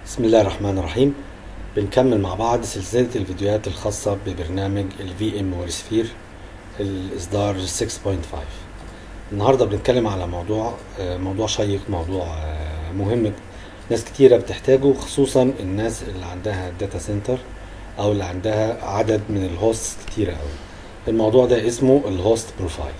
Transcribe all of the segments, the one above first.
بسم الله الرحمن الرحيم بنكمل مع بعض سلسلة الفيديوهات الخاصة ببرنامج ال VM Sphere الإصدار 6.5 النهاردة بنتكلم على موضوع آه، موضوع شيق موضوع آه، مهم ناس كتيرة بتحتاجه خصوصا الناس اللي عندها داتا سنتر أو اللي عندها عدد من الهوست كتيرة أوي الموضوع ده اسمه الهوست بروفايل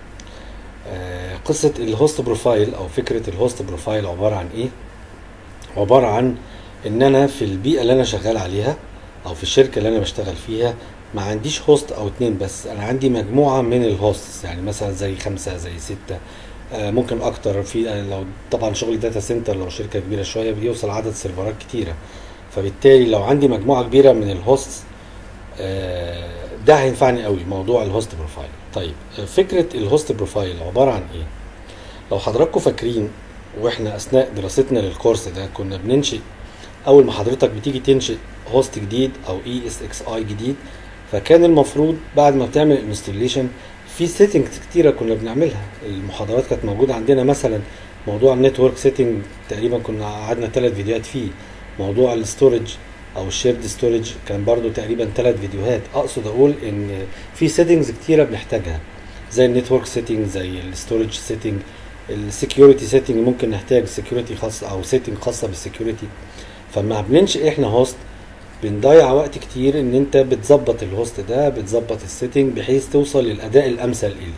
آه، قصة الهوست بروفايل أو فكرة الهوست بروفايل عبارة عن إيه؟ عبارة عن ان انا في البيئة اللي انا شغال عليها او في الشركة اللي انا بشتغل فيها ما عنديش هوست او اتنين بس انا عندي مجموعة من الهوستس يعني مثلا زي خمسة زي ستة آه، ممكن اكتر في آه، لو طبعا شغل داتا سنتر لو شركة كبيرة شوية بيوصل عدد سيرفرات كتيرة فبالتالي لو عندي مجموعة كبيرة من الهوست آه، ده هينفعني قوي موضوع الهوست بروفايل طيب آه، فكرة الهوست بروفايل عبارة عن ايه لو حضراتكم فاكرين واحنا اثناء دراستنا للكورس ده كنا بننشئ اول ما حضرتك بتيجي تنشئ هوست جديد او اي اس اكس اي جديد فكان المفروض بعد ما بتعمل انستليشن في سيتنجز كتيره كنا بنعملها المحاضرات كانت موجوده عندنا مثلا موضوع النتورك سيتنج تقريبا كنا قعدنا ثلاث فيديوهات فيه موضوع الستورج او الشيرد ستورج كان برضو تقريبا ثلاث فيديوهات اقصد اقول ان في سيتنجز كتيره بنحتاجها زي النتورك سيتنج زي الستورج سيتنج السكيورتي سيتنج ممكن نحتاج سكيورتي خاص او سيتنج خاصه بالسكيورتي فما بننشئ احنا هوست بنضيع وقت كتير ان انت بتظبط الهوست ده بتظبط السيتنج بحيث توصل للاداء الامثل ليه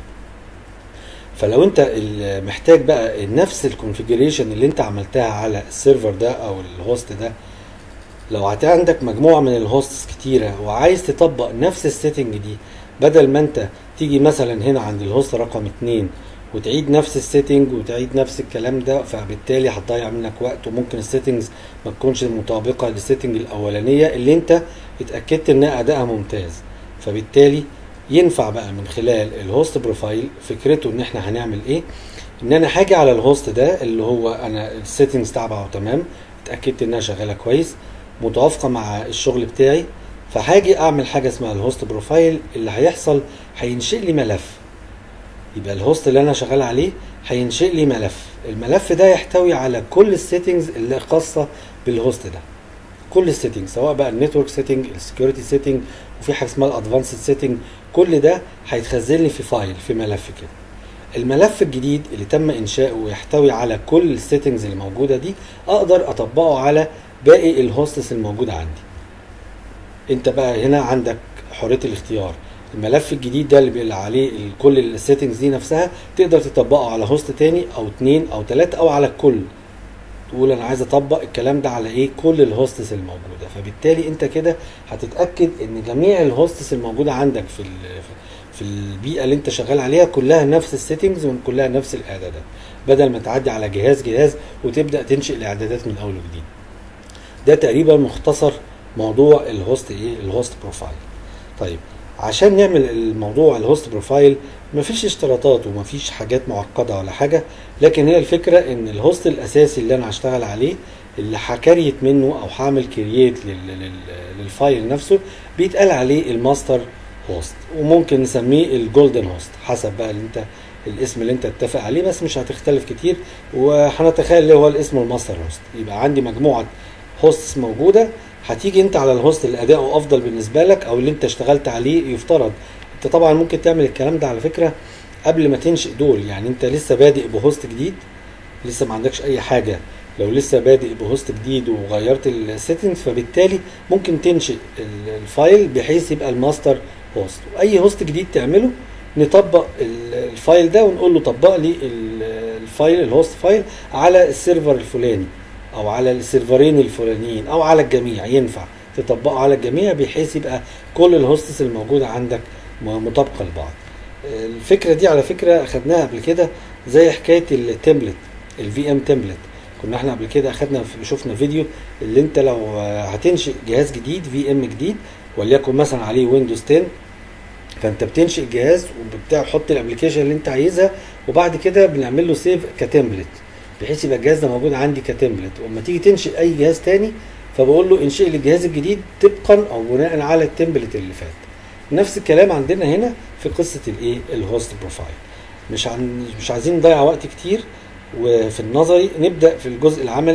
فلو انت ال- محتاج بقى نفس الكونفيجريشن اللي انت عملتها على السيرفر ده او الهوست ده لو هت- عندك مجموعه من الهوستس كتيره وعايز تطبق نفس السيتنج دي بدل ما انت تيجي مثلا هنا عند الهوست رقم اتنين وتعيد نفس السيتنج وتعيد نفس الكلام ده فبالتالي هتضيع منك وقت وممكن السيتنجز ما تكونش مطابقه للسيتنج الاولانيه اللي انت اتاكدت انها ادائها ممتاز فبالتالي ينفع بقى من خلال الهوست بروفايل فكرته ان احنا هنعمل ايه ان انا هاجي على الهوست ده اللي هو انا السيتنجز تبعه تمام اتاكدت انها شغاله كويس متوافقه مع الشغل بتاعي فهاجي اعمل حاجه اسمها الهوست بروفايل اللي هيحصل هينشئ لي ملف يبقى الهوست اللي انا شغال عليه هينشئ لي ملف الملف ده يحتوي على كل السيتنجز اللي خاصه بالهوست ده كل السيتنج سواء بقى النتورك سيتنج السكيورتي سيتنج وفي حاجه اسمها الادفانسد سيتنج كل ده هيتخزن لي في فايل في ملف كده الملف الجديد اللي تم انشاؤه ويحتوي على كل السيتنجز اللي موجوده دي اقدر اطبقه على باقي الهوستس الموجوده عندي انت بقى هنا عندك حريه الاختيار الملف الجديد ده اللي بيبقى عليه ال- كل السيتنجز دي نفسها تقدر تطبقه على هوست تاني او اتنين او تلاته او على الكل تقول انا عايز اطبق الكلام ده على ايه كل الهوستس الموجوده فبالتالي انت كده هتتاكد ان جميع الهوستس الموجوده عندك في ال- في البيئه اللي انت شغال عليها كلها نفس السيتنجز وكلها نفس الاعدادات بدل ما تعدي على جهاز جهاز وتبدا تنشئ الاعدادات من اول وجديد ده تقريبا مختصر موضوع الهوست ايه الهوست بروفايل طيب عشان نعمل الموضوع الهوست بروفايل مفيش اشتراطات ومفيش حاجات معقده ولا حاجه لكن هي الفكره ان الهوست الاساسي اللي انا هشتغل عليه اللي هكريت منه او هعمل كرييت للفايل نفسه بيتقال عليه الماستر هوست وممكن نسميه الجولدن هوست حسب بقى اللي انت الاسم اللي انت اتفق عليه بس مش هتختلف كتير وهنتخيل اللي هو الاسم الماستر هوست يبقى عندي مجموعه هوستس موجوده هتيجي انت على الهوست اللي اداؤه افضل بالنسبه لك او اللي انت اشتغلت عليه يفترض انت طبعا ممكن تعمل الكلام ده على فكره قبل ما تنشئ دول يعني انت لسه بادئ بهوست جديد لسه ما عندكش اي حاجه لو لسه بادئ بهوست جديد وغيرت السيتنجز فبالتالي ممكن تنشئ ال- الفايل بحيث يبقى الماستر هوست واي هوست جديد تعمله نطبق ال- الفايل ده ونقول له طبق لي ال- الفايل الهوست فايل على السيرفر الفلاني او على السيرفرين الفلانيين او على الجميع ينفع تطبقه على الجميع بحيث يبقى كل الهوستس الموجوده عندك م- مطابقه لبعض الفكره دي على فكره اخدناها قبل كده زي حكايه التمبلت الفي ام تمبلت كنا احنا قبل كده اخدنا في- شفنا فيديو اللي انت لو هتنشئ جهاز جديد في ام جديد وليكن مثلا عليه ويندوز 10 فانت بتنشئ جهاز وبتحط الابلكيشن اللي انت عايزها وبعد كده بنعمل له سيف كتمبلت بحيث يبقى الجهاز ده موجود عندي كتمبلت واما تيجي تنشئ اي جهاز تاني فبقول له انشئ لي الجهاز الجديد طبقا او بناء على التمبلت اللي فات نفس الكلام عندنا هنا في قصه الايه الهوست بروفايل مش عن مش عايزين نضيع وقت كتير وفي النظري نبدا في الجزء العملي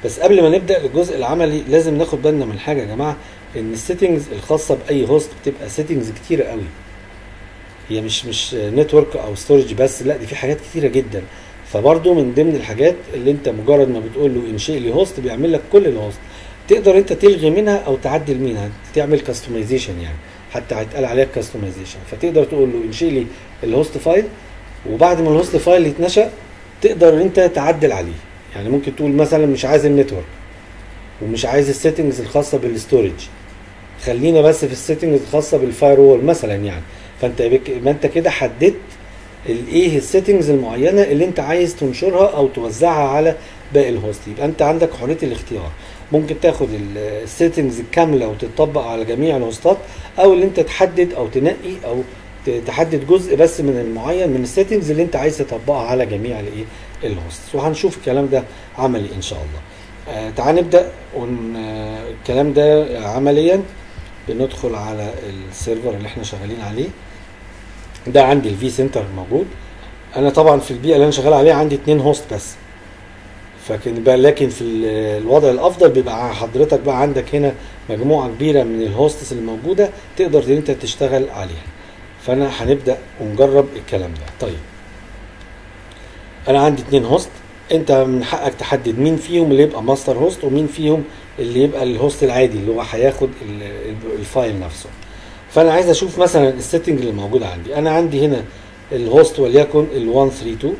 بس قبل ما نبدا الجزء العملي لازم ناخد بالنا من حاجه يا جماعه ان السيتنجز الخاصه باي هوست بتبقى سيتنجز كتيره قوي هي مش مش نتورك او ستورج بس لا دي في حاجات كتيره جدا فبرضه من ضمن الحاجات اللي انت مجرد ما بتقول له انشئ لي هوست بيعمل لك كل الهوست تقدر انت تلغي منها او تعدل منها تعمل كاستمايزيشن يعني حتى هيتقال عليها كاستمايزيشن فتقدر تقول له انشئ لي الهوست فايل وبعد ما الهوست فايل يتنشأ تقدر انت تعدل عليه يعني ممكن تقول مثلا مش عايز النتورك ومش عايز السيتنجز الخاصه بالستورج خلينا بس في السيتنجز الخاصه بالفاير وول مثلا يعني فانت بك... ما انت كده حددت الايه السيتنجز المعينه اللي انت عايز تنشرها او توزعها على باقي الهوست يبقى انت عندك حريه الاختيار ممكن تاخد السيتنجز الكامله وتطبق على جميع الهوستات او اللي انت تحدد او تنقي او تحدد جزء بس من المعين من السيتنجز اللي انت عايز تطبقها على جميع الايه الهوست وهنشوف الكلام ده عملي ان شاء الله آه تعال نبدا ون... آه الكلام ده عمليا بندخل على السيرفر اللي احنا شغالين عليه ده عندي الفي سنتر موجود انا طبعا في البيئه اللي انا شغال عليها عندي اتنين هوست بس فكن بقى لكن في الوضع الافضل بيبقى حضرتك بقى عندك هنا مجموعه كبيره من الهوستس الموجوده تقدر ان انت تشتغل عليها فانا هنبدا ونجرب الكلام ده طيب انا عندي اتنين هوست انت من حقك تحدد مين فيهم اللي يبقى ماستر هوست ومين فيهم اللي يبقى الهوست العادي اللي هو هياخد الفايل نفسه فانا عايز اشوف مثلا السيتنج اللي موجوده عندي انا عندي هنا الهوست وليكن ال 132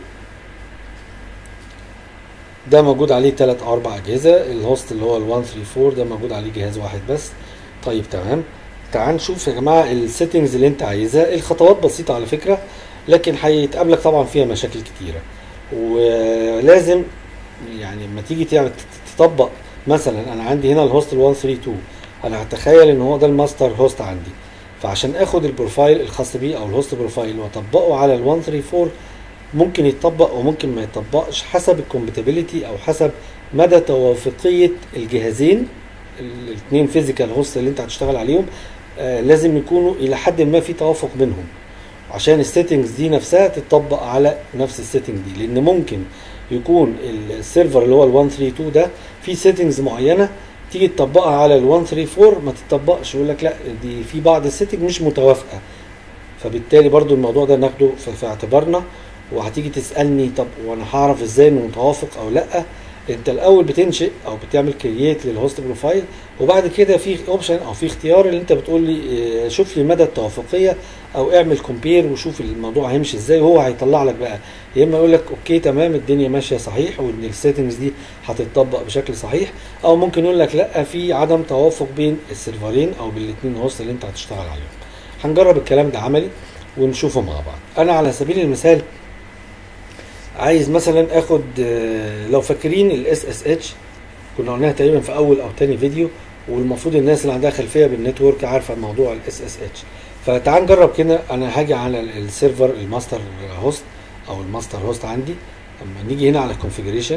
ده موجود عليه ثلاث او اربع اجهزه الهوست اللي هو ال 134 ده موجود عليه جهاز واحد بس طيب تمام تعال نشوف يا جماعه السيتنجز اللي انت عايزها الخطوات بسيطه على فكره لكن هيتقابلك طبعا فيها مشاكل كتيره ولازم يعني لما تيجي تعمل تطبق مثلا انا عندي هنا الهوست ال 132 انا هتخيل ان هو ده الماستر هوست عندي فعشان اخد البروفايل الخاص بيه او الهوست بروفايل واطبقه على ال 134 ممكن يتطبق وممكن ما يتطبقش حسب الكومباتيبيليتي او حسب مدى توافقيه الجهازين الاثنين فيزيكال هوست اللي انت هتشتغل عليهم آه لازم يكونوا الى حد ما في توافق بينهم عشان السيتنجز دي نفسها تطبق على نفس السيتنج دي لان ممكن يكون السيرفر اللي هو ال 132 ده في سيتنجز معينه تيجي تطبقها على ال 134 ما تطبقش يقول لك لا دي في بعض السيتنج مش متوافقه فبالتالي برضو الموضوع ده ناخده في اعتبارنا وهتيجي تسالني طب وانا هعرف ازاي انه متوافق او لا انت الاول بتنشئ او بتعمل كرييت للهوست بروفايل وبعد كده في اوبشن او في اختيار اللي انت بتقول لي شوف لي مدى التوافقيه او اعمل كومبير وشوف الموضوع هيمشي ازاي وهو هيطلع لك بقى يا اما يقول لك اوكي تمام الدنيا ماشيه صحيح وان السيتنجز دي هتطبق بشكل صحيح او ممكن يقول لك لا في عدم توافق بين السيرفرين او بين الاثنين هوست اللي انت هتشتغل عليهم هنجرب الكلام ده عملي ونشوفه مع بعض انا على سبيل المثال عايز مثلا اخد لو فاكرين الاس اس اتش كنا قلناها تقريبا في اول او تاني فيديو والمفروض الناس اللي عندها خلفيه بالنتورك عارفه موضوع الاس اس اتش فتعال نجرب كده انا هاجي على السيرفر الماستر هوست او الماستر هوست عندي اما نيجي هنا على الكونفيجريشن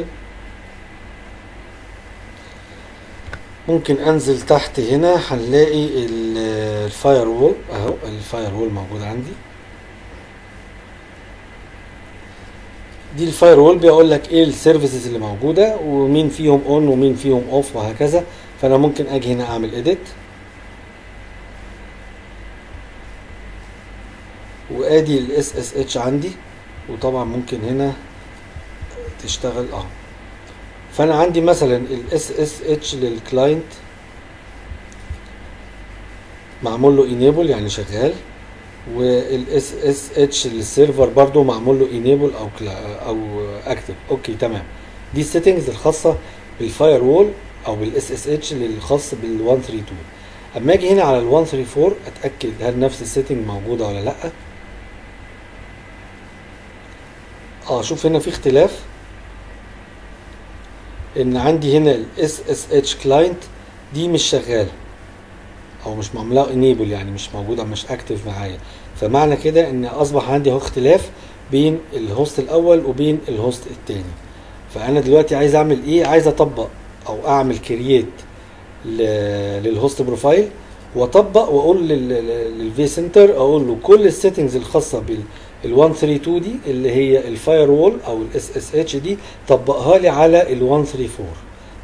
ممكن انزل تحت هنا هنلاقي الفاير وول اهو الفاير وول موجود عندي دي الفاير وول بيقول لك ايه السيرفيسز اللي موجوده ومين فيهم اون ومين فيهم اوف وهكذا فانا ممكن اجي هنا اعمل اديت وادي الاس اس اتش عندي وطبعا ممكن هنا تشتغل اه فانا عندي مثلا الاس اس اتش للكلاينت معمول له انيبل يعني شغال والاس اس اتش للسيرفر برضو معمول له انيبل او او اكتف اوكي تمام دي السيتنجز الخاصه بالفاير وول او بالاس اس اتش الخاص بال 132 اما اجي هنا على ال 134 اتاكد هل نفس السيتنج موجوده ولا لا اه شوف هنا في اختلاف ان عندي هنا الاس اس اتش كلاينت دي مش شغاله او مش معموله انيبل يعني مش موجوده مش اكتف معايا فمعنى كده ان اصبح عندي اهو اختلاف بين الهوست الاول وبين الهوست الثاني فانا دلوقتي عايز اعمل ايه عايز اطبق او اعمل كرييت للهوست بروفايل واطبق واقول للفي سنتر اقول له كل السيتنجز الخاصه بال ال 132 دي اللي هي الفاير وول او الاس اس اتش دي طبقها لي على ال 134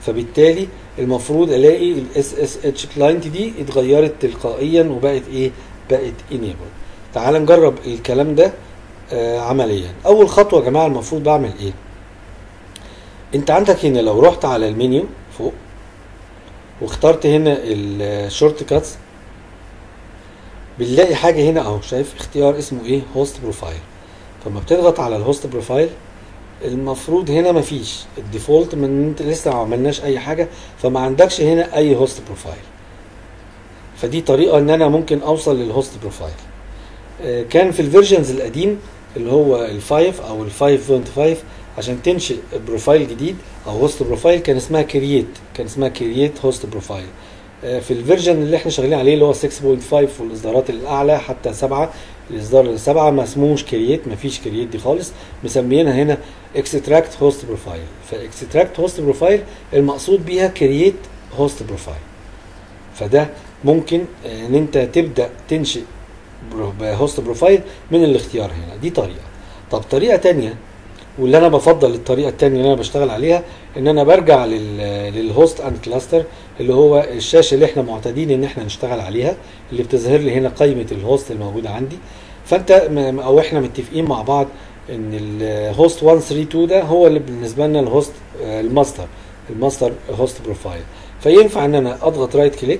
فبالتالي المفروض الاقي الاس اس اتش كلاينت دي اتغيرت تلقائيا وبقت ايه بقت انيبل تعال نجرب الكلام ده آه عمليا اول خطوه يا جماعه المفروض بعمل ايه انت عندك هنا لو رحت على المنيو فوق واخترت هنا الشورت كاتس بنلاقي حاجه هنا اهو شايف اختيار اسمه ايه هوست بروفايل فلما بتضغط على الهوست بروفايل المفروض هنا مفيش الديفولت من انت لسه ما عملناش اي حاجه فما عندكش هنا اي هوست بروفايل فدي طريقه ان انا ممكن اوصل للهوست بروفايل آه، كان في الفيرجنز القديم اللي هو ال5 او ال5.5 عشان تنشئ بروفايل جديد او هوست بروفايل كان اسمها كرييت كان اسمها كرييت هوست بروفايل في الفيرجن اللي احنا شغالين عليه اللي هو 6.5 والاصدارات الاعلى حتى 7 الاصدار 7 ما اسموش كرييت ما فيش كرييت دي خالص مسمينها هنا اكستراكت هوست بروفايل فاكستراكت هوست بروفايل المقصود بيها كرييت هوست بروفايل فده ممكن آه، ان انت تبدا تنشئ هوست بروفايل من الاختيار هنا دي طريقه طب طريقه تانية واللي انا بفضل الطريقه التانية اللي انا بشتغل عليها ان انا برجع لل للهوست اند كلاستر اللي هو الشاشه اللي احنا معتادين ان احنا نشتغل عليها اللي بتظهر لي هنا قائمه الهوست الموجوده عندي فانت م- او احنا متفقين مع بعض ان الهوست 132 ده هو اللي بالنسبه لنا الهوست آه، الماستر الماستر هوست بروفايل فينفع ان انا اضغط رايت كليك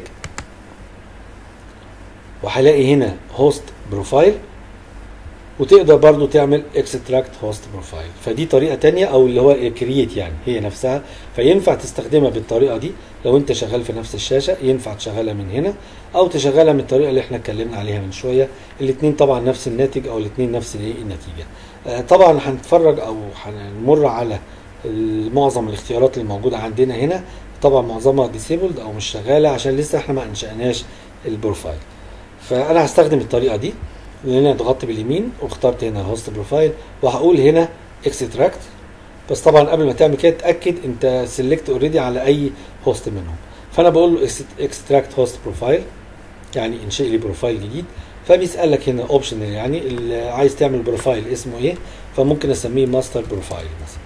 وهلاقي هنا هوست بروفايل وتقدر برضو تعمل اكستراكت هوست بروفايل فدي طريقه تانية او اللي هو كرييت يعني هي نفسها فينفع تستخدمها بالطريقه دي لو انت شغال في نفس الشاشه ينفع تشغلها من هنا او تشغلها من الطريقه اللي احنا اتكلمنا عليها من شويه الاثنين طبعا نفس الناتج او الاثنين نفس الايه النتيجه آه، طبعا هنتفرج او هنمر على معظم الاختيارات اللي موجوده عندنا هنا طبعا معظمها ديسيبلد او مش شغاله عشان لسه احنا ما انشاناش البروفايل فانا هستخدم الطريقه دي لان انا ضغطت باليمين واخترت هنا الهوست بروفايل وهقول هنا اكستراكت بس طبعا قبل ما تعمل كده اتاكد انت سيلكت اوريدي على اي هوست منهم فانا بقول له اكستراكت هوست بروفايل يعني انشئ لي بروفايل جديد فبيسالك هنا اوبشن يعني اللي عايز تعمل بروفايل اسمه ايه فممكن اسميه ماستر بروفايل مثلا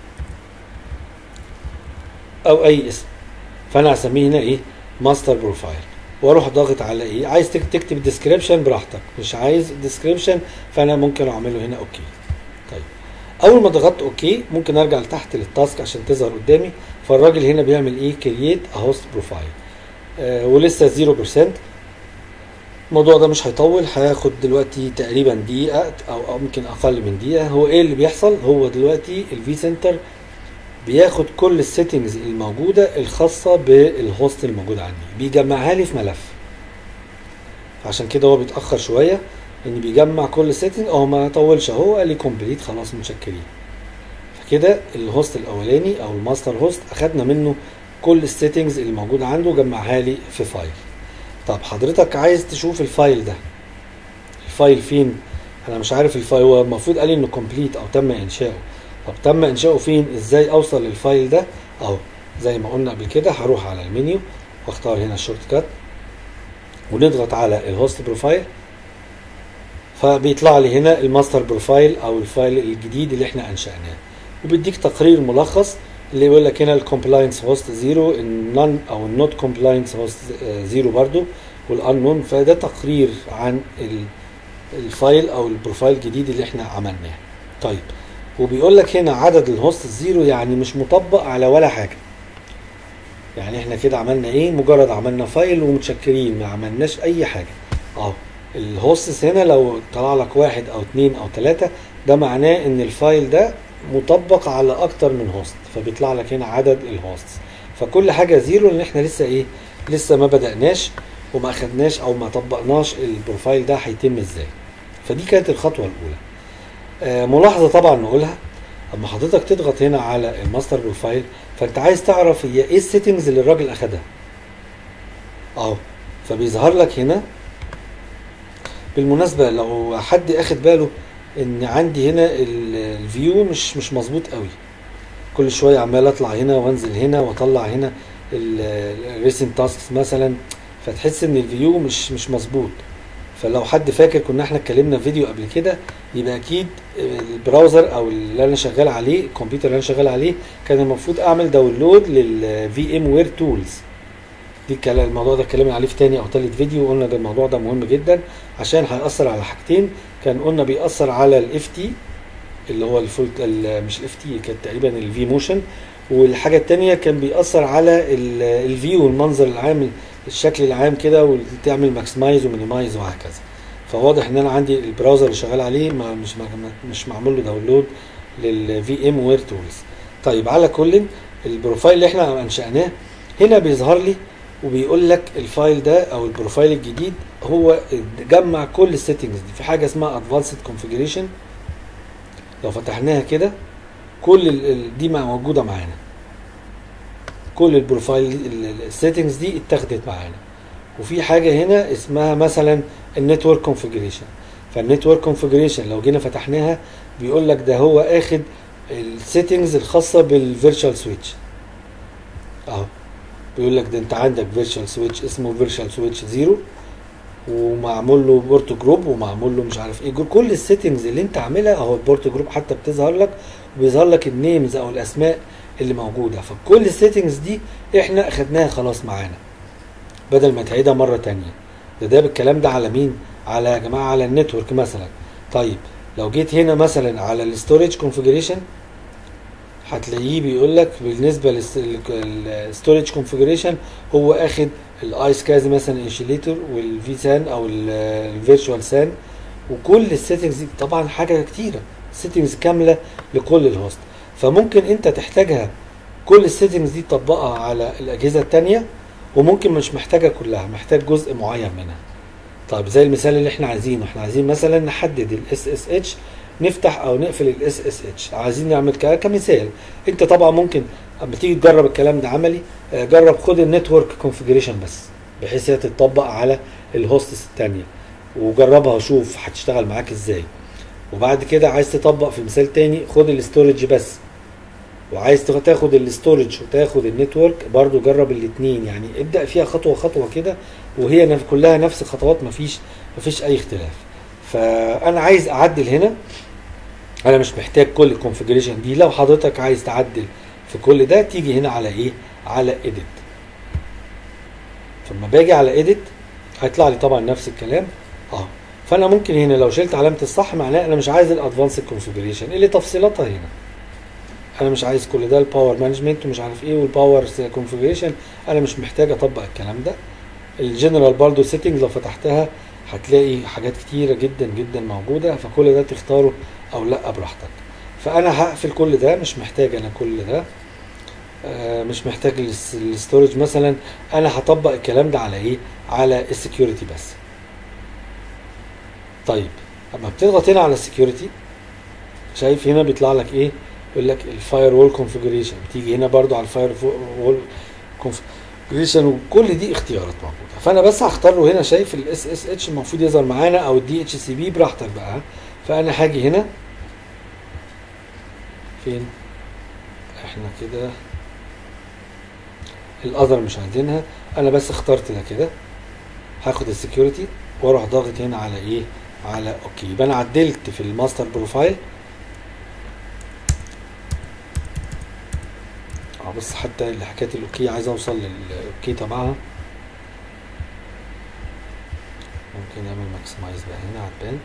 او اي اسم فانا هسميه هنا ايه ماستر بروفايل واروح ضاغط على ايه عايز تك- تكتب ديسكريبشن براحتك مش عايز ديسكريبشن فانا ممكن اعمله هنا اوكي طيب اول ما ضغطت اوكي ممكن ارجع لتحت للتاسك عشان تظهر قدامي فالراجل هنا بيعمل ايه كرييت ا هوست بروفايل ولسه 0% الموضوع ده مش هيطول هياخد دلوقتي تقريبا دقيقة أو أو ممكن أقل من دقيقة هو إيه اللي بيحصل؟ هو دلوقتي الفي سنتر بياخد كل السيتنجز الموجودة الخاصة بالهوست الموجود عندي بيجمعها لي في ملف عشان كده هو بيتأخر شوية إن بيجمع كل سيتنج أو ما طولش أهو قال لي كومبليت خلاص متشكرين فكده الهوست الأولاني أو الماستر هوست أخدنا منه كل السيتنجز اللي موجودة عنده جمعها لي في فايل طب حضرتك عايز تشوف الفايل ده الفايل فين انا مش عارف الفايل هو المفروض قال لي انه كومبليت او تم انشاؤه طب تم انشاؤه فين ازاي اوصل للفايل ده اهو زي ما قلنا قبل كده هروح على المنيو واختار هنا الشورت كات ونضغط على الهوست بروفايل فبيطلع لي هنا الماستر بروفايل او الفايل الجديد اللي احنا انشأناه وبيديك تقرير ملخص اللي يقول لك هنا الكومبلاينس هوست زيرو النون او النوت كومبلاينس هوست زيرو برضو والانون فده تقرير عن ال- الفايل او البروفايل الجديد اللي احنا عملناه طيب وبيقول لك هنا عدد الهوست الزيرو يعني مش مطبق على ولا حاجه يعني احنا كده عملنا ايه مجرد عملنا فايل ومتشكرين ما عملناش اي حاجه اهو الهوستس هنا لو طلع لك واحد او اتنين او تلاتة ده معناه ان الفايل ده مطبق على اكتر من هوست فبيطلع لك هنا عدد الهوستس فكل حاجه زيرو لان احنا لسه ايه لسه ما بدأناش وما اخدناش او ما طبقناش البروفايل ده هيتم ازاي فدي كانت الخطوه الاولى آه ملاحظه طبعا نقولها اما حضرتك تضغط هنا على الماستر بروفايل فانت عايز تعرف هي ايه السيتنجز اللي الراجل اخدها اهو فبيظهر لك هنا بالمناسبه لو حد اخد باله ان عندي هنا ال- الفيو مش مش مظبوط قوي كل شويه عمال اطلع هنا وانزل هنا واطلع هنا الريسنت تاسكس مثلا فتحس ان الفيو مش مش مظبوط فلو حد فاكر كنا احنا اتكلمنا في فيديو قبل كده يبقى اكيد البراوزر او اللي انا شغال عليه الكمبيوتر اللي انا شغال عليه كان المفروض اعمل داونلود للفي ام وير تولز دي الكلام الموضوع ده اتكلمنا عليه في تاني او تالت فيديو وقلنا ده الموضوع ده مهم جدا عشان هيأثر على حاجتين كان قلنا بيأثر على الاف تي اللي هو الفول مش الاف تي كانت تقريبا الفي موشن والحاجه التانية كان بيأثر على الفيو والمنظر العام الشكل العام كده وتعمل ماكسمايز ومينيمايز وهكذا فواضح ان انا عندي البراوزر اللي شغال عليه ما مش مش معمول له داونلود للفي ام وير تولز طيب على كل البروفايل اللي احنا انشأناه هنا بيظهر لي وبيقول لك الفايل ده او البروفايل الجديد هو جمع كل السيتنجز دي في حاجه اسمها ادفانسد كونفيجريشن لو فتحناها كده كل دي موجوده معانا كل البروفايل السيتنجز دي اتاخدت معانا وفي حاجه هنا اسمها مثلا النتورك كونفيجريشن فالنتورك كونفيجريشن لو جينا فتحناها بيقول لك ده هو اخد السيتنجز الخاصه بالفيرتشوال سويتش اهو بيقول لك ده انت عندك فيرتشوال سويتش اسمه فيرتشوال سويتش زيرو ومعمول له بورت جروب ومعمول له مش عارف ايه كل السيتنجز اللي انت عاملها اهو البورت جروب حتى بتظهر لك وبيظهر لك النيمز او الاسماء اللي موجوده فكل السيتنجز دي احنا اخدناها خلاص معانا بدل ما تعيدها مره تانية ده ده بالكلام ده على مين على يا جماعه على النتورك مثلا طيب لو جيت هنا مثلا على الستورج كونفيجريشن هتلاقيه بيقول لك بالنسبه للستورج كونفيجريشن هو اخد الايس كاز مثلا انشيليتور والفي سان او الفيرتشوال سان وكل السيتنجز دي طبعا حاجه كتيره سيتنجز كامله لكل الهوست فممكن انت تحتاجها كل السيتنجز دي تطبقها على الاجهزه الثانيه وممكن مش محتاجها كلها محتاج جزء معين منها طيب زي المثال اللي احنا عايزينه احنا عايزين مثلا نحدد الاس اس اتش نفتح او نقفل الاس اس اتش عايزين نعمل كده كمثال انت طبعا ممكن اما تيجي تجرب الكلام ده عملي جرب خد النتورك كونفيجريشن بس بحيث هي تتطبق على الهوستس الثانيه وجربها وشوف هتشتغل معاك ازاي وبعد كده عايز تطبق في مثال تاني خد الاستورج بس وعايز تاخد الاستورج وتاخد النتورك برضو جرب الاثنين يعني ابدا فيها خطوه خطوه كده وهي كلها نفس الخطوات مفيش مفيش اي اختلاف فانا عايز اعدل هنا انا مش محتاج كل الكونفيجريشن دي لو حضرتك عايز تعدل في كل ده تيجي هنا على ايه على ايديت فلما باجي على ايديت هيطلع لي طبعا نفس الكلام اه فانا ممكن هنا لو شلت علامه الصح معناه انا مش عايز الادفانس كونفيجريشن اللي تفصيلاتها هنا انا مش عايز كل ده الباور مانجمنت ومش عارف ايه والباور كونفيجريشن انا مش محتاج اطبق الكلام ده الجنرال برضو سيتنج لو فتحتها هتلاقي حاجات كتيره جدا جدا موجوده فكل ده تختاره او لا براحتك فانا هقفل كل ده مش محتاج انا كل ده آه مش محتاج الستورج مثلا انا هطبق الكلام ده على ايه على السكيورتي بس طيب اما بتضغط هنا على السكيورتي شايف هنا بيطلع لك ايه يقول لك الفاير وول كونفيجريشن بتيجي هنا برضو على الفاير وول كونفيجريشن وكل دي اختيارات موجوده فانا بس هختار له هنا شايف الاس اس اتش المفروض يظهر معانا او الدي اتش سي بي براحتك بقى فانا هاجي هنا فين احنا كده الاذر مش عايزينها انا بس اخترت ده كده هاخد السكيورتي واروح ضاغط هنا على ايه على اوكي يبقى انا عدلت في الماستر بروفايل اه بس حتى حكايه الاوكي عايز اوصل للاوكي تبعها ممكن نعمل ماكسمايز بقى هنا هتبان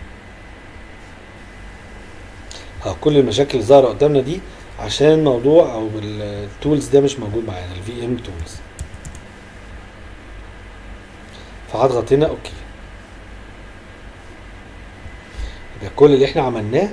اه كل المشاكل اللي ظاهره قدامنا دي عشان الموضوع او التولز ده مش موجود معانا الفي ام تولز فهضغط هنا اوكي يبقى كل اللي احنا عملناه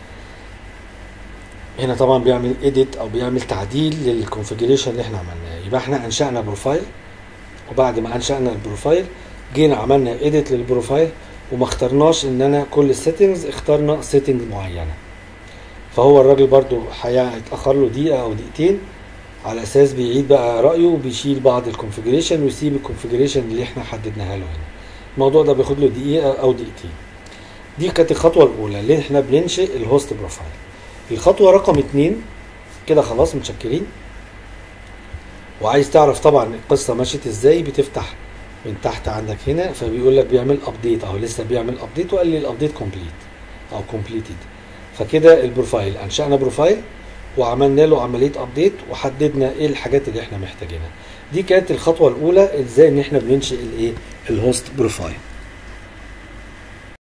هنا طبعا بيعمل اديت او بيعمل تعديل للكونفيجريشن اللي احنا عملناه يبقى احنا انشأنا بروفايل وبعد ما انشأنا البروفايل جينا عملنا اديت للبروفايل وما اخترناش ان انا كل السيتنجز اخترنا سيتنج معينه فهو الراجل برضو هيتاخر له دقيقه او دقيقتين على اساس بيعيد بقى رايه وبيشيل بعض الكونفيجريشن ويسيب الكونفيجريشن اللي احنا حددناها له هنا الموضوع ده بياخد له دقيقه او دقيقتين دي كانت الخطوه الاولى اللي احنا بننشئ الهوست بروفايل الخطوه رقم اتنين كده خلاص متشكرين وعايز تعرف طبعا القصه مشيت ازاي بتفتح من تحت عندك هنا فبيقول لك بيعمل ابديت اهو لسه بيعمل ابديت وقال لي الابديت كومبليت او كومبليتد فكده البروفايل انشأنا بروفايل وعملنا له عمليه ابديت وحددنا ايه الحاجات اللي احنا محتاجينها دي كانت الخطوه الاولى ازاي ان احنا بننشئ الايه الهوست بروفايل